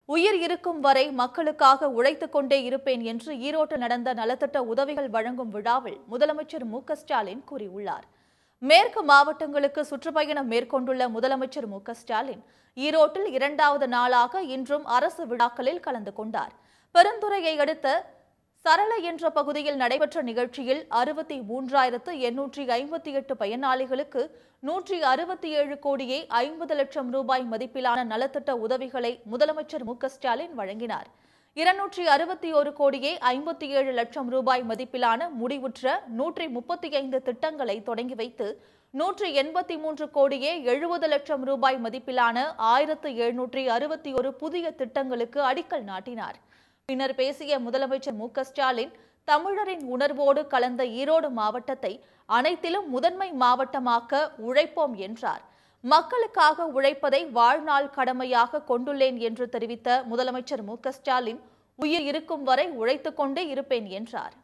உயிர் இருக்கும் வரை மக்களுக்காக உழைத்துக் கொண்டே இருப்பேன் என்று ஈரோட்டில் நடந்த நலத்திட்ட உதவிகள் வழங்கும் விழாவில் முதலமைச்சர் மு க ஸ்டாலின் கூறியுள்ளார் மேற்கு மாவட்டங்களுக்கு சுற்றுப்பயணம் மேற்கொண்டுள்ள முதலமைச்சர் மு க ஸ்டாலின் ஈரோட்டில் இரண்டாவது நாளாக இன்றும் அரசு விழாக்களில் கலந்து கொண்டார் பெருந்துறையை அடுத்த சரள என்ற பகுதியில் நடைபெற்ற நிகழ்ச்சியில் அறுபத்தி மூன்றாயிரத்து எண்ணூற்றி ஐம்பத்தி எட்டு பயனாளிகளுக்கு நூற்றி அறுபத்தி ஏழு கோடியே ஐம்பது லட்சம் ரூபாய் மதிப்பிலான நலத்திட்ட உதவிகளை முதலமைச்சர் மு க ஸ்டாலின் வழங்கினார் இருநூற்றி அறுபத்தி ஒரு கோடியே ஐம்பத்தி ஏழு லட்சம் ரூபாய் மதிப்பிலான முடிவுற்ற நூற்றி முப்பத்தி ஐந்து திட்டங்களை தொடங்கி வைத்து நூற்றி எண்பத்தி மூன்று கோடியே எழுபது லட்சம் ரூபாய் மதிப்பிலான ஆயிரத்து எழுநூற்றி அறுபத்தி ஒரு புதிய திட்டங்களுக்கு அடிக்கல் நாட்டினார் பின்னர் பேசிய முதலமைச்சர் மு க ஸ்டாலின் தமிழரின் உணர்வோடு கலந்த ஈரோடு மாவட்டத்தை அனைத்திலும் முதன்மை மாவட்டமாக்க உழைப்போம் என்றார் மக்களுக்காக உழைப்பதை வாழ்நாள் கடமையாக கொண்டுள்ளேன் என்று தெரிவித்த முதலமைச்சர் மு க ஸ்டாலின் உயிர் இருக்கும் வரை உழைத்துக் கொண்டே இருப்பேன் என்றார்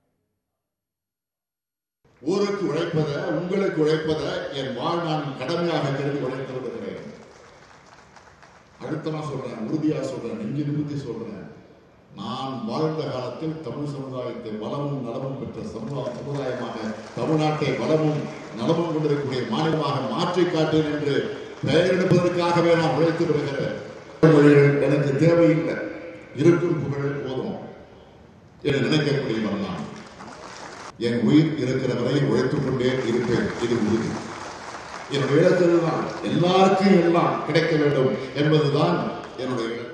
ஊருக்கு உழைப்பத உங்களுக்கு உழைப்பத என் வாழ்நாள் கடமையாக கருதி உழைத்து வருகிறேன் அடுத்தமா சொல்றேன் உறுதியா சொல்றேன் நெஞ்சு நிமித்தி சொல்றேன் நான் வாழ்ந்த காலத்தில் தமிழ் சமுதாயத்தை வளமும் நலமும் பெற்ற சமுதாய சமுதாயமாக தமிழ்நாட்டை வளமும் நலமும் கொண்டிருக்கக்கூடிய மாநிலமாக மாற்றி காட்டேன் என்று பெயர் எடுப்பதற்காகவே நான் உழைத்து வருகிறேன் மொழிகள் எனக்கு தேவையில்லை இருக்கும் புகழ் போதும் என்று நினைக்கக்கூடியவன் நான் என் உயிர் இருக்கிற வரை உழைத்துக் கொண்டே இருப்பேன் இது உறுதி என்னுடைய இலக்கு எல்லாருக்கும் எல்லாம் கிடைக்க வேண்டும் என்பதுதான் என்னுடைய இலக்கு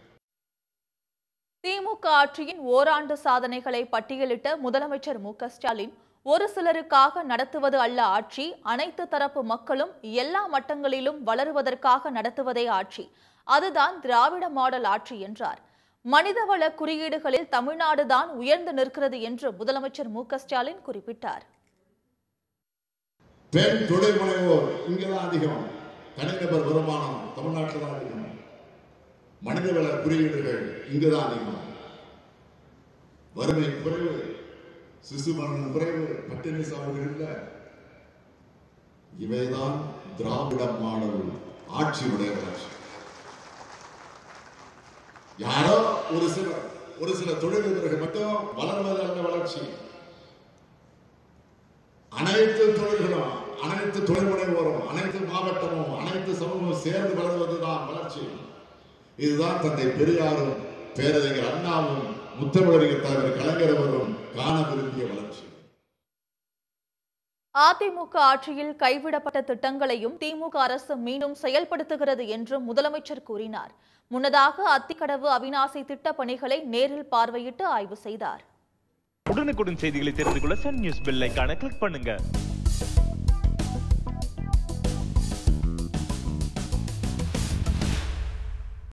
திமுக ஆட்சியின் ஓராண்டு சாதனைகளை பட்டியலிட்ட முதலமைச்சர் மு க ஸ்டாலின் ஒரு சிலருக்காக நடத்துவது அல்ல ஆட்சி அனைத்து தரப்பு மக்களும் எல்லா மட்டங்களிலும் வளருவதற்காக நடத்துவதே ஆட்சி அதுதான் திராவிட மாடல் ஆட்சி என்றார் மனிதவள குறியீடுகளில் தமிழ்நாடுதான் உயர்ந்து நிற்கிறது என்று முதலமைச்சர் மு க ஸ்டாலின் குறிப்பிட்டார் பெண் தொழில் முனைவோர் இங்கதான் அதிகம் தனிநபர் வருமானம் தமிழ்நாட்டில் தான் அதிகம் மனிதவள குறியீடுகள் இங்குதான் அதிகம் வறுமை குறைவு சிசு மரணம் குறைவு பட்டினி சாவுகள் இல்லை இவைதான் திராவிட மாடல் ஆட்சியுடைய வளர்ச்சி யாரோ ஒரு சிலர் ஒரு சில தொழிலதிபர்கள் மட்டும் வளர்வது அல்ல வளர்ச்சி அனைத்து தொழில்களும் அனைத்து தொழில் முனைவோரும் அனைத்து மாவட்டமும் அனைத்து சமூகமும் சேர்ந்து வளர்வதுதான் வளர்ச்சி இதுதான் தந்தை பெரியாரும் பேரறிஞர் அண்ணாவும் முத்தமிழறிஞர் தலைவர் கலைஞர் அவரும் காண விரும்பிய வளர்ச்சி அதிமுக ஆட்சியில் கைவிடப்பட்ட திட்டங்களையும் திமுக அரசு மீண்டும் செயல்படுத்துகிறது என்றும் முதலமைச்சர் கூறினார் முன்னதாக அத்திக்கடவு அவிநாசி திட்டப் பணிகளை நேரில் பார்வையிட்டு ஆய்வு செய்தார் உடனுக்குடன் செய்திகளை தெரிந்து கொள்ள சன் நியூஸ் பெல் ஐகானை கிளிக் பண்ணுங்க